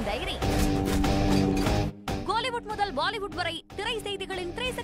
உங்கள் டைரி கோலிவுட் முதல் பாலிவுட் வரை திரை செய்திகளின் திரை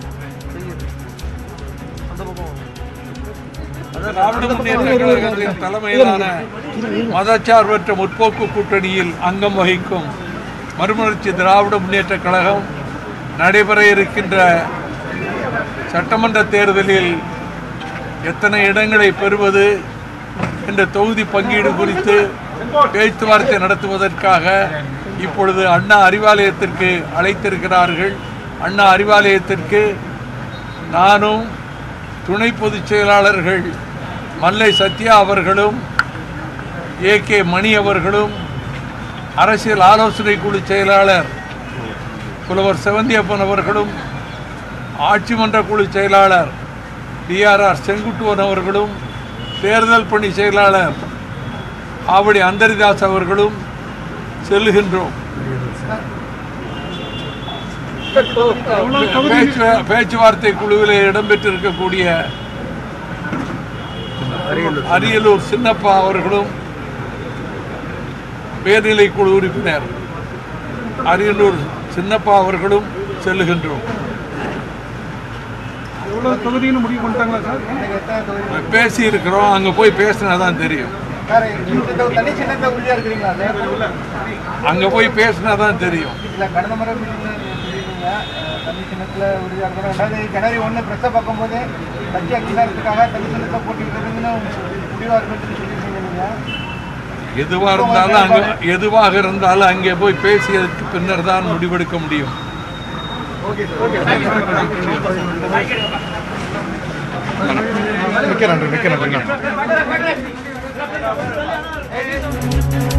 திராவிட முன்னேற்ற கழகத்தின் தலைமையிலான மதச்சார்பற்ற முற்போக்கு கூட்டணியில் அங்கம் வகிக்கும் மறுமலர்ச்சி திராவிட முன்னேற்ற கழகம் நடைபெற இருக்கின்ற சட்டமன்ற தேர்தலில் எத்தனை இடங்களை பெறுவது என்ற தொகுதி பங்கீடு குறித்து பேச்சுவார்த்தை நடத்துவதற்காக இப்பொழுது அண்ணா அறிவாலயத்திற்கு அழைத்திருக்கிறார்கள் அண்ணா அறிவாலயத்திற்கு நானும் துணை பொதுச் செயலாளர்கள் மல்லை சத்யா அவர்களும் ஏ கே மணி அவர்களும் அரசியல் ஆலோசனை குழு செயலாளர் புலவர் செவந்தியப்பன் அவர்களும் ஆட்சி மன்ற குழு செயலாளர் டிஆர்ஆர் செங்குட்டுவன் அவர்களும் தேர்தல் பணி செயலாளர் ஆவடி அந்தரிதாஸ் அவர்களும் செல்லுகின்றோம் பேச்சு- பேச்சுவார்த்தை குழுவில் இடம்பெற்றிருக்கக்கூடிய அரியலூர் சின்னப்பா அவர்களும் பேர்நிலை குழு உறுப்பினர் அரியலூர் சின்னப்பா அவர்களும் செல்லுகின்றோம் எவ்வளவு தொகுதின்னு முடிவு பண்ணிட்டாங்களா சார் பேசி இருக்கிறோம் அங்க போய் பேசினா தான் தெரியும் சார் இந்த தனி சின்னத்தை உறுதியா இருக்கிறீங்களா சார் அங்க போய் பேசினா தான் தெரியும் இல்ல கடந்த முறை மீட்டிங்ல நீங்க சொல்லியிருந்தீங்க அஹ், தனி சின்னத்துல உறுதியா இருக்கிறோம் ரெண்டாவது ஜனவரி ஒண்ணு பிரச்சனை பார்க்கும்போது கட்சி அங்கீகாரத்துக்காக தனி சின்னத்தை போட்டிக்கிறதுன்னு முடிவா இருக்குன்னு சொல்லியிருக்கீங்க நீங்க எதுவாக இருந்தாலும் அங்க எதுவாக இருந்தாலும் அங்கே போய் பேசியதற்கு பின்னர் தான் முடிவெடுக்க முடியும் மிக்க நன்றி மிக்க நன்றி